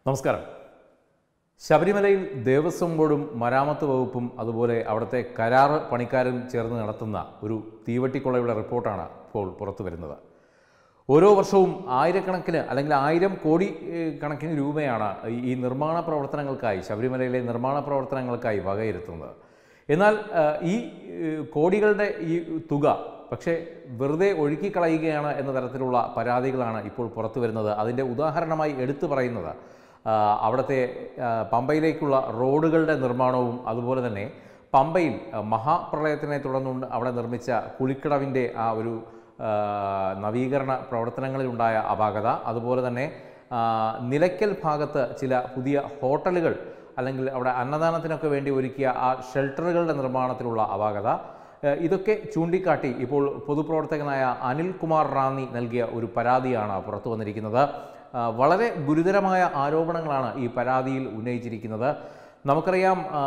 നമസ്കാരം ശബരിമലയിൽ ദേവസ്വം ബോർഡും മരാമത്ത് വകുപ്പും അതുപോലെ അവിടുത്തെ കരാറ് പണിക്കാരും ചേർന്ന് നടത്തുന്ന ഒരു തീവട്ടിക്കൊള്ളയുടെ റിപ്പോർട്ടാണ് ഇപ്പോൾ പുറത്തു വരുന്നത് ഓരോ വർഷവും ആയിരക്കണക്കിന് അല്ലെങ്കിൽ ആയിരം കോടി ഏഹ്, കണക്കിന് രൂപയാണ് ഈ- ഈ നിർമ്മാണ പ്രവർത്തനങ്ങൾക്കായി ശബരിമലയിലെ നിർമ്മാണ പ്രവർത്തനങ്ങൾക്കായി വകയിരുത്തുന്നത് എന്നാൽ ഏഹ്, ഈ ഏഹ്, കോടികളുടെ ഈ തുക പക്ഷേ വെറുതെ ഒഴുക്കിക്കളയുകയാണ് എന്ന തരത്തിലുള്ള പരാതികളാണ് ഇപ്പോൾ പുറത്തു വരുന്നത് അതിൻ്റെ ഉദാഹരണമായി എടുത്തു പറയുന്നത് ആ, അവിടുത്തെ ആ, പമ്പയിലേക്കുള്ള റോഡുകളുടെ നിർമ്മാണവും അതുപോലെ തന്നെ പമ്പയിൽ ആ, മഹാപ്രളയത്തിനെ തുടർന്നുകൊണ്ട് അവിടെ നിർമ്മിച്ച കുളിക്കടവിൻ്റെ ആ ഒരു ആ, നവീകരണ പ്രവർത്തനങ്ങളിലുണ്ടായ അപാകത അതുപോലെ തന്നെ ആ, നിലയ്ക്കൽ ഭാഗത്ത് ചില പുതിയ ഹോട്ടലുകൾ അല്ലെങ്കിൽ അവിടെ അന്നദാനത്തിനൊക്കെ വേണ്ടി ഒരുക്കിയ ആ ഷെൽട്ടറുകളുടെ നിർമ്മാണത്തിലുള്ള അപാകത ഏഹ് ഇതൊക്കെ ചൂണ്ടിക്കാട്ടി ഇപ്പോൾ പൊതുപ്രവർത്തകനായ അനിൽകുമാർ റാന്നി നൽകിയ ഒരു പരാതിയാണ് പുറത്തു വന്നിരിക്കുന്നത് ആ, വളരെ ഗുരുതരമായ ആരോപണങ്ങളാണ് ഈ പരാതിയിൽ ഉന്നയിച്ചിരിക്കുന്നത് നമുക്കറിയാം ആ,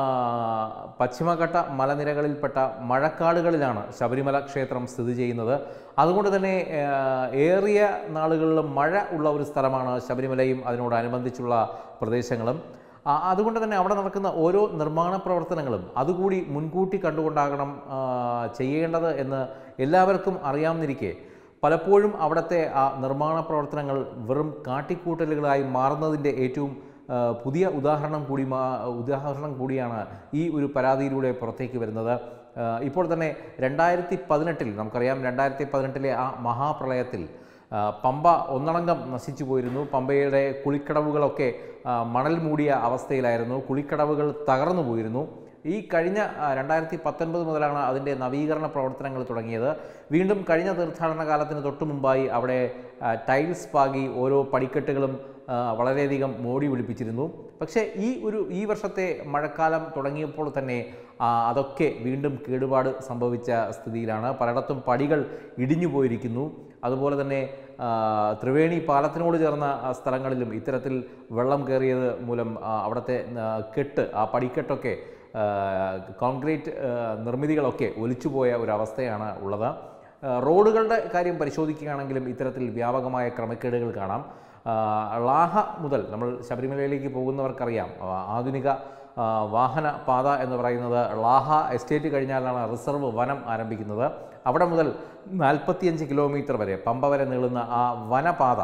പശ്ചിമഘട്ട മലനിരകളിൽപ്പെട്ട മഴക്കാടുകളിലാണ് ശബരിമല ക്ഷേത്രം സ്ഥിതി ചെയ്യുന്നത് അതുകൊണ്ട് തന്നെ ആ, ഏറിയ നാളുകളിൽ മഴ ഉള്ള ഒരു സ്ഥലമാണ് ശബരിമലയും അതിനോടനുബന്ധിച്ചുള്ള പ്രദേശങ്ങളും ആ, അതുകൊണ്ട് തന്നെ അവിടെ നടക്കുന്ന ഓരോ നിർമ്മാണ പ്രവർത്തനങ്ങളും അതുകൂടി മുൻകൂട്ടി കണ്ടുകൊണ്ടാകണം ആ, ചെയ്യേണ്ടത് എന്ന് എല്ലാവർക്കും അറിയാവുന്നിരിക്കെ പലപ്പോഴും അവിടുത്തെ ആ നിർമ്മാണ പ്രവർത്തനങ്ങൾ വെറും കാട്ടിക്കൂട്ടലുകളായി മാറുന്നതിൻ്റെ ഏറ്റവും ആ, പുതിയ ഉദാഹരണം കൂടി മാ ഉദാഹരണം കൂടിയാണ് ഈ ഒരു പരാതിയിലൂടെ പുറത്തേക്ക് വരുന്നത് ആ, ഇപ്പോൾ തന്നെ രണ്ടായിരത്തി പതിനെട്ടിൽ നമുക്കറിയാം രണ്ടായിരത്തി പതിനെട്ടിലെ ആ മഹാപ്രളയത്തിൽ ആ, പമ്പ ഒന്നടങ്കം നശിച്ചു പോയിരുന്നു പമ്പയുടെ കുളിക്കടവുകളൊക്കെ ആ, മണൽ മൂടിയ അവസ്ഥയിലായിരുന്നു കുളിക്കടവുകൾ തകർന്നു പോയിരുന്നു ഈ കഴിഞ്ഞ ആ, രണ്ടായിരത്തി പത്തൊൻപത് മുതലാണ് അതിൻ്റെ നവീകരണ പ്രവർത്തനങ്ങൾ തുടങ്ങിയത് വീണ്ടും കഴിഞ്ഞ തീർത്ഥാടന കാലത്തിന് തൊട്ടു മുമ്പായി അവിടെ ആ, ടൈൽസ് പാകി ഓരോ പടിക്കെട്ടുകളും ആ, വളരെയധികം മോടി പിടിപ്പിച്ചിരുന്നു പക്ഷേ ഈ ഒരു ഈ വർഷത്തെ മഴക്കാലം തുടങ്ങിയപ്പോൾ തന്നെ ആ, അതൊക്കെ വീണ്ടും കേടുപാട് സംഭവിച്ച സ്ഥിതിയിലാണ് പലയിടത്തും പടികൾ ഇടിഞ്ഞു പോയിരിക്കുന്നു അതുപോലെ തന്നെ ആ, ത്രിവേണി പാലത്തിനോട് ചേർന്ന ആ, സ്ഥലങ്ങളിലും ഇത്തരത്തിൽ വെള്ളം കയറിയത് മൂലം ആ, അവിടുത്തെ ആ, കെട്ട് ആ പടിക്കെട്ടൊക്കെ ആ, കോൺക്രീറ്റ് ആ, നിർമ്മിതികളൊക്കെ ഒലിച്ചുപോയ ഒരവസ്ഥയാണ് ഉള്ളത് ആ, റോഡുകളുടെ കാര്യം പരിശോധിക്കുകയാണെങ്കിലും ഇത്തരത്തിൽ വ്യാപകമായ ക്രമക്കേടുകൾ കാണാം ആ, ലാഹ മുതൽ നമ്മൾ ശബരിമലയിലേക്ക് പോകുന്നവർക്കറിയാം ആ, ആധുനിക ആ, വാഹന പാത എന്ന് പറയുന്നത് ലാഹ എസ്റ്റേറ്റ് കഴിഞ്ഞാലാണ് റിസർവ് വനം ആരംഭിക്കുന്നത് അവിടെ മുതൽ നാൽപ്പത്തിയഞ്ച് കിലോമീറ്റർ വരെ പമ്പ വരെ നീളുന്ന ആ വനപാത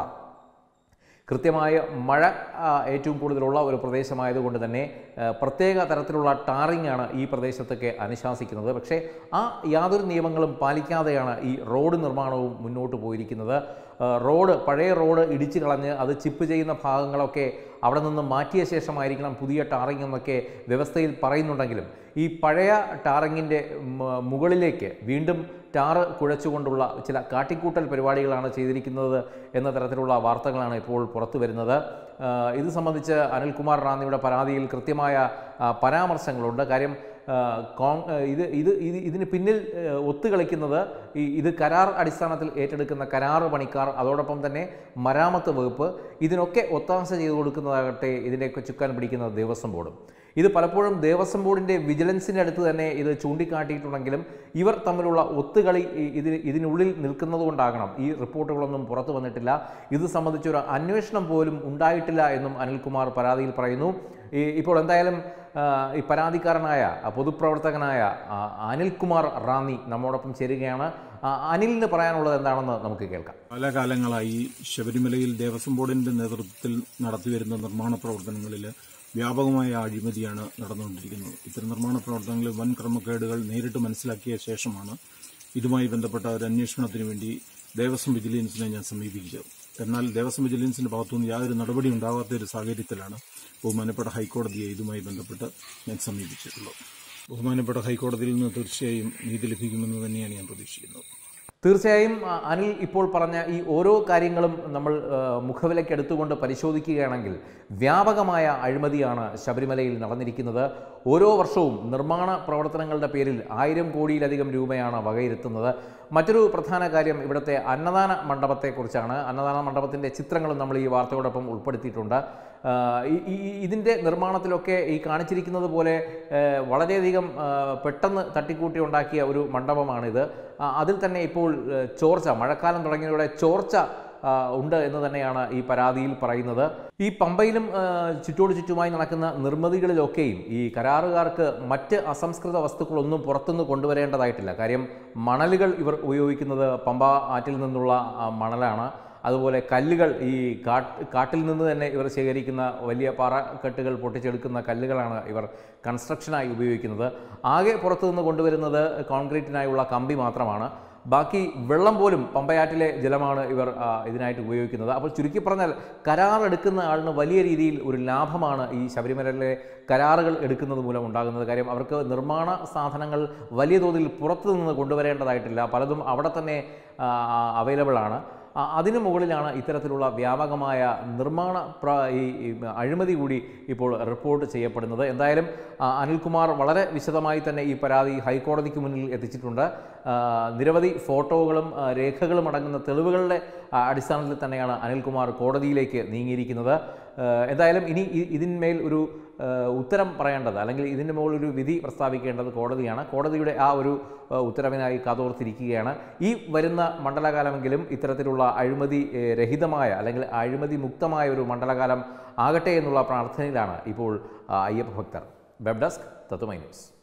കൃത്യമായ മഴ ആ, ഏറ്റവും കൂടുതലുള്ള ഒരു പ്രദേശമായതുകൊണ്ട് തന്നെ ആ, പ്രത്യേക തരത്തിലുള്ള ടാറിംഗ് ആണ് ഈ പ്രദേശത്തൊക്കെ അനുശാസിക്കുന്നത് പക്ഷേ ആ യാതൊരു നിയമങ്ങളും പാലിക്കാതെയാണ് ഈ റോഡ് നിർമ്മാണവും മുന്നോട്ട് പോയിരിക്കുന്നത് ആ, റോഡ് പഴയ റോഡ് ഇടിച്ചു കളഞ്ഞ് അത് ചിപ്പ് ചെയ്യുന്ന ഭാഗങ്ങളൊക്കെ അവിടെ നിന്ന് മാറ്റിയ ശേഷമായിരിക്കണം പുതിയ ടാറിംഗ് എന്നൊക്കെ വ്യവസ്ഥയിൽ പറയുന്നുണ്ടെങ്കിലും ഈ പഴയ ടാറിങ്ങിൻ്റെ മുകളിലേക്ക് വീണ്ടും ടാറ് കുഴച്ചുകൊണ്ടുള്ള ചില കാട്ടിക്കൂട്ടൽ പരിപാടികളാണ് ചെയ്തിരിക്കുന്നത് എന്ന തരത്തിലുള്ള വാർത്തകളാണ് ഇപ്പോൾ പുറത്തു വരുന്നത് ആ, ഇത് സംബന്ധിച്ച് അനിൽകുമാർ റാന്നിയുടെ പരാതിയിൽ കൃത്യമായ ആ, പരാമർശങ്ങളുണ്ട് കാര്യം ആ, കോൺ ആ, ഇത് ഇത് ഇത് ഇതിന് പിന്നിൽ ആ, ഒത്തുകളിക്കുന്നത് ഈ ഇത് കരാർ അടിസ്ഥാനത്തിൽ ഏറ്റെടുക്കുന്ന കരാർ പണിക്കാർ അതോടൊപ്പം തന്നെ മരാമത്ത് വകുപ്പ് ഇതിനൊക്കെ ഒത്താശ ചെയ്തു കൊടുക്കുന്നതാകട്ടെ ഇതിൻ്റെയൊക്കെ ചുക്കാൻ പിടിക്കുന്നത് ദേവസ്വം ബോർഡും ഇത് പലപ്പോഴും ദേവസ്വം ബോർഡിൻ്റെ വിജിലൻസിൻ്റെ അടുത്ത് തന്നെ ഇത് ചൂണ്ടിക്കാട്ടിയിട്ടുണ്ടെങ്കിലും ഇവർ തമ്മിലുള്ള ഒത്തുകളി ഈ- ഇതിന് ഇതിനുള്ളിൽ നിൽക്കുന്നത് കൊണ്ടാകണം ഈ റിപ്പോർട്ടുകളൊന്നും പുറത്തു വന്നിട്ടില്ല ഇത് സംബന്ധിച്ചൊരു അന്വേഷണം പോലും ഉണ്ടായിട്ടില്ല എന്നും അനിൽകുമാർ പരാതിയിൽ പറയുന്നു ഈ ഇപ്പോൾ എന്തായാലും ആ, ഈ പരാതിക്കാരനായ ആ, പൊതുപ്രവർത്തകനായ ആ, അനിൽകുമാർ റാന്നി നമ്മോടൊപ്പം ചേരുകയാണ് ആ, അനിലിന് പറയാനുള്ളത് എന്താണെന്ന് നമുക്ക് കേൾക്കാം പല കാലങ്ങളായി ശബരിമലയിൽ ദേവസ്വം ബോർഡിന്റെ നേതൃത്വത്തിൽ നടത്തിവരുന്ന നിർമ്മാണ പ്രവർത്തനങ്ങളിൽ വ്യാപകമായ അഴിമതിയാണ് നടന്നുകൊണ്ടിരിക്കുന്നത് ഇത്തരം നിർമ്മാണ പ്രവർത്തനങ്ങളിൽ വൻ ക്രമക്കേടുകൾ നേരിട്ട് മനസ്സിലാക്കിയ ശേഷമാണ് ഇതുമായി ബന്ധപ്പെട്ട ഒരു അന്വേഷണത്തിന് വേണ്ടി ദേവസ്വം വിജിലൻസിനെ ഞാൻ സമീപിച്ചത് എന്നാൽ ദേവസ്വം വിജിലൻസിന്റെ ഭാഗത്തുനിന്ന് യാതൊരു നടപടി ഉണ്ടാകാത്ത ഒരു സാഹചര്യത്തിലാണ് ബഹുമാനപ്പെട്ട ഹൈക്കോടതിയെ ഇതുമായി ബന്ധപ്പെട്ട് ഞാൻ സമീപിച്ചിട്ടുള്ളത് ബഹുമാനപ്പെട്ട ഹൈക്കോടതിയിൽ നിന്ന് തീർച്ചയായും നീതി ലഭിക്കുമെന്ന് തന്നെയാണ് ഞാൻ പ്രതീക്ഷിക്കുന്നത് തീർച്ചയായും ആ, അനിൽ ഇപ്പോൾ പറഞ്ഞ ഈ ഓരോ കാര്യങ്ങളും നമ്മൾ ആ, മുഖവിലയ്ക്ക് എടുത്തുകൊണ്ട് പരിശോധിക്കുകയാണെങ്കിൽ വ്യാപകമായ അഴിമതിയാണ് ശബരിമലയിൽ നടന്നിരിക്കുന്നത് ഓരോ വർഷവും നിർമ്മാണ പ്രവർത്തനങ്ങളുടെ പേരിൽ ആയിരം കോടിയിലധികം രൂപയാണ് വകയിരുത്തുന്നത് മറ്റൊരു പ്രധാന കാര്യം ഇവിടുത്തെ അന്നദാന മണ്ഡപത്തെക്കുറിച്ചാണ് അന്നദാന മണ്ഡപത്തിൻ്റെ ചിത്രങ്ങളും നമ്മൾ ഈ വാർത്തയോടൊപ്പം ഉൾപ്പെടുത്തിയിട്ടുണ്ട് ആ, ഈ- ഈ- ഇതിൻ്റെ നിർമ്മാണത്തിലൊക്കെ ഈ കാണിച്ചിരിക്കുന്നത് പോലെ ആ, വളരെയധികം ആ, പെട്ടെന്ന് തട്ടിക്കൂട്ടി ഉണ്ടാക്കിയ ഒരു മണ്ഡപമാണിത് ആ, അതിൽ തന്നെ ഇപ്പോൾ ആ, ചോർച്ച മഴക്കാലം തുടങ്ങിയതോടെ ചോർച്ച ആ, ഉണ്ട് എന്ന് തന്നെയാണ് ഈ പരാതിയിൽ പറയുന്നത് ഈ പമ്പയിലും ആ, ചുറ്റോട് ചുറ്റുമായി നടക്കുന്ന നിർമ്മിതികളിലൊക്കെയും ഈ കരാറുകാർക്ക് മറ്റ് അസംസ്കൃത വസ്തുക്കളൊന്നും പുറത്തുനിന്ന് കൊണ്ടുവരേണ്ടതായിട്ടില്ല കാര്യം മണലുകൾ ഇവർ ഉപയോഗിക്കുന്നത് പമ്പ ആറ്റിൽ നിന്നുള്ള ആ, മണലാണ് അതുപോലെ കല്ലുകൾ ഈ കാട്ട് കാട്ടിൽ നിന്ന് തന്നെ ഇവർ ശേഖരിക്കുന്ന വലിയ പാറക്കെട്ടുകൾ പൊട്ടിച്ചെടുക്കുന്ന കല്ലുകളാണ് ഇവർ കൺസ്ട്രക്ഷനായി ഉപയോഗിക്കുന്നത് ആകെ പുറത്തു നിന്ന് കൊണ്ടുവരുന്നത് കോൺക്രീറ്റിനായുള്ള കമ്പി മാത്രമാണ് ബാക്കി വെള്ളം പോലും പമ്പയാറ്റിലെ ജലമാണ് ഇവർ ആ, ഇതിനായിട്ട് ഉപയോഗിക്കുന്നത് അപ്പോൾ ചുരുക്കി പറഞ്ഞാൽ കരാർ എടുക്കുന്ന ആളിന് വലിയ രീതിയിൽ ഒരു ലാഭമാണ് ഈ ശബരിമലയിലെ കരാറുകൾ എടുക്കുന്നത് മൂലം ഉണ്ടാകുന്നത് കാര്യം അവർക്ക് നിർമ്മാണ സാധനങ്ങൾ വലിയ തോതിൽ പുറത്തു നിന്ന് കൊണ്ടുവരേണ്ടതായിട്ടില്ല പലതും അവിടെ തന്നെ അവൈലബിൾ ആണ് ആ, അതിനു മുകളിലാണ് ഇത്തരത്തിലുള്ള വ്യാപകമായ നിർമ്മാണ പ്ര ഈ ഈ അഴിമതി കൂടി ഇപ്പോൾ റിപ്പോർട്ട് ചെയ്യപ്പെടുന്നത് എന്തായാലും ആ, അനിൽകുമാർ വളരെ വിശദമായി തന്നെ ഈ പരാതി ഹൈക്കോടതിക്ക് മുന്നിൽ എത്തിച്ചിട്ടുണ്ട് ആ, നിരവധി ഫോട്ടോകളും ആ, രേഖകളും അടങ്ങുന്ന തെളിവുകളുടെ ആ, അടിസ്ഥാനത്തിൽ തന്നെയാണ് അനിൽകുമാർ കോടതിയിലേക്ക് നീങ്ങിയിരിക്കുന്നത് ആ, എന്തായാലും ഇനി ഇ- ഇതിന്മേൽ ഒരു ആ, ഉത്തരം പറയേണ്ടത് അല്ലെങ്കിൽ ഇതിൻ്റെ മുകളിൽ ഒരു വിധി പ്രസ്താവിക്കേണ്ടത് കോടതിയാണ് കോടതിയുടെ ആ ഒരു ആ, ഉത്തരവിനായി കാതോർത്തിരിക്കുകയാണ് ഈ വരുന്ന മണ്ഡലകാലമെങ്കിലും ഇത്തരത്തിലുള്ള അഴിമതി ഏ, രഹിതമായ അല്ലെങ്കിൽ അഴിമതി മുക്തമായ ഒരു മണ്ഡലകാലം ആകട്ടെ എന്നുള്ള പ്രാർത്ഥനയിലാണ് ഇപ്പോൾ ആ, അയ്യപ്പ ഭക്തർ വെബ് ഡെസ്ക് തത്വമൈ ന്യൂസ്